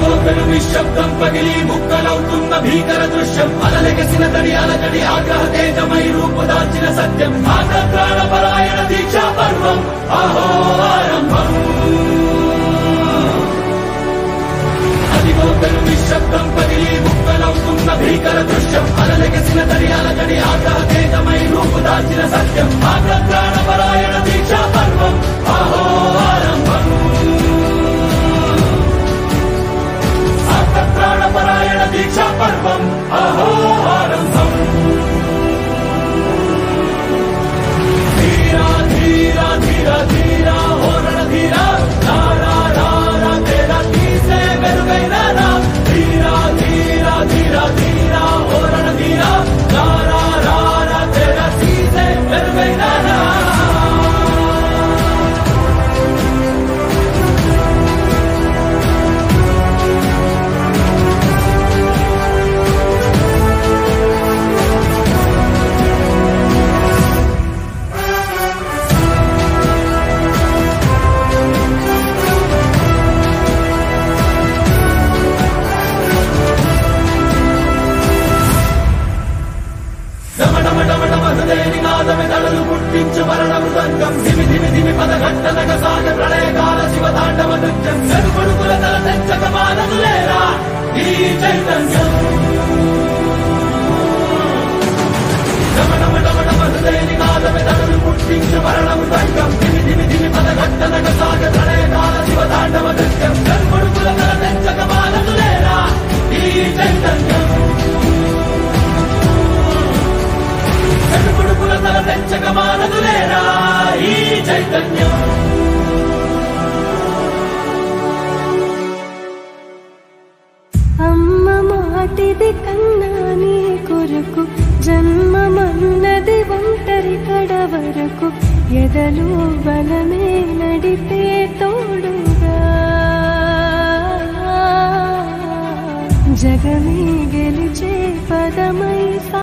అదిగో పెను నిశ్శబ్దం పగిలి ముక్కలవుతున్న భీకర దృశ్యం అలలెగసిన తడి అలజడి ఆగ్రహ తేజమై రూపుదాల్చిన సత్యం ఆగ్రహ పరాయణ దీక్షా పర్వం అహో ఆరంభం అదిగో పెను నిశ్శబ్దం పగిలి ముక్కలవుతున్న భీకర దృశ్యం అలలెగసిన తడి అలజడి ఆగ్రహ తేజమై రూపుదాల్చిన సత్యం ఆగ్రహ పరాయణ దీక్షా పర్వం అహో ఆరంభం ప్రాణపరాయణ దీక్షా పర్వం అహో ఆరంభం ధీరా ధీరా ధీరా ధీరా హోరణ ధీరా రారా రారా తేరా తీసే మెరుగైన రా ధీరా ధీరా ధీరా ధీరా హోరణ ధీరా రారా రారా తేరా తీసే మెరుగైన రా దమడమడమడమహృదయని నాదమి దళలు పుట్టించు మరణ మృదంగం ధిమి ధిమి ధిమి పద ఘట్టనగ సాగ ప్రళయకాల శివ తాండవ నృత్యం చెరుకొడుకుల తల తెచ్చక మానదులేరా ఈ చైతన్యం దమడమడమడమహృదయని నాదమి దళలు పుట్టించు మరణ మృదంగం ధిమి ధిమి ధిమి పద ఘట్టనగ సాగ ప్రళయకాల శివ తాండవ నృత్యం చెరుకొడుకుల తల తెచ్చక మానదులేరా ఈ చైతన్యం చెడుపుడుకుల తల పెంచక మానదులేరా ఈ చైతన్యం అమ్మ మాటిది కన్నా నీ కొరకు జన్మమన్నది ఒంటరి కడ వరకు ఎదలు బలమే నడిపే తోడుగా జగమే గెలిచే పదమై సా